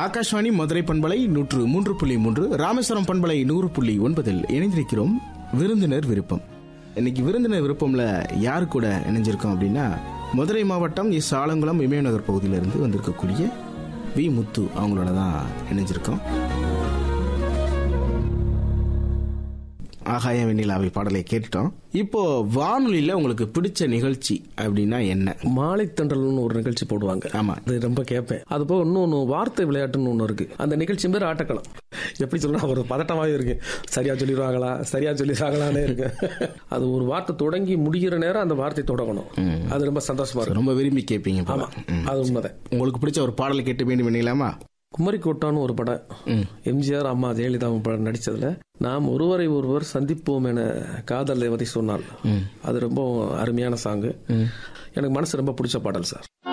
ஆகாஷ்வாணி மதுரை பண்பலை நூற்று மூன்று புள்ளி மூன்று ராமேஸ்வரம் பண்பலை நூறு புள்ளி ஒன்பதில் இணைந்திருக்கிறோம் விருந்தினர் விருப்பம் இன்னைக்கு விருந்தினர் விருப்பம்ல யாரு கூட இணைஞ்சிருக்கோம் அப்படின்னா மதுரை மாவட்டம் எஸ் ஆலங்குளம் இமயநகர் பகுதியிலிருந்து வந்திருக்கக்கூடிய வி முத்து அவங்களோட தான் இணைஞ்சிருக்கோம் ஆகாய வெண்ணிலாவை பாடலை கேட்டுட்டோம் இப்போ வானொலியில உங்களுக்கு பிடிச்ச நிகழ்ச்சி அப்படின்னா என்ன மாலை தண்டல்னு ஒரு நிகழ்ச்சி போடுவாங்க ஆமா அது ரொம்ப கேட்பேன் அது போக இன்னொன்னு வார்த்தை விளையாட்டுன்னு ஒன்று இருக்கு அந்த நிகழ்ச்சி பேர் ஆட்டக்களம் எப்படி சொல்றா ஒரு பதட்டமாவே இருக்கு சரியா சொல்லிடுவாங்களா சரியா சொல்லிடுவாங்களானே இருக்கு அது ஒரு வார்த்தை தொடங்கி முடிகிற நேரம் அந்த வார்த்தை தொடங்கணும் அது ரொம்ப சந்தோஷமா இருக்கும் ரொம்ப விரும்பி கேட்பீங்க போல. ஆமா அது உண்மைதான் உங்களுக்கு பிடிச்ச ஒரு பாடலை கேட்டு வேண்டும் பண்ணிக்கலாமா குமரி கோட்டான்னு ஒரு படம் எம்ஜிஆர் அம்மா ஜெயலலிதா படம் நடிச்சதுல நாம் ஒருவரை ஒருவர் சந்திப்போம் என காதல் தேவதை சொன்னாள் அது ரொம்ப அருமையான சாங்கு எனக்கு மனசு ரொம்ப பிடிச்ச பாடல் சார்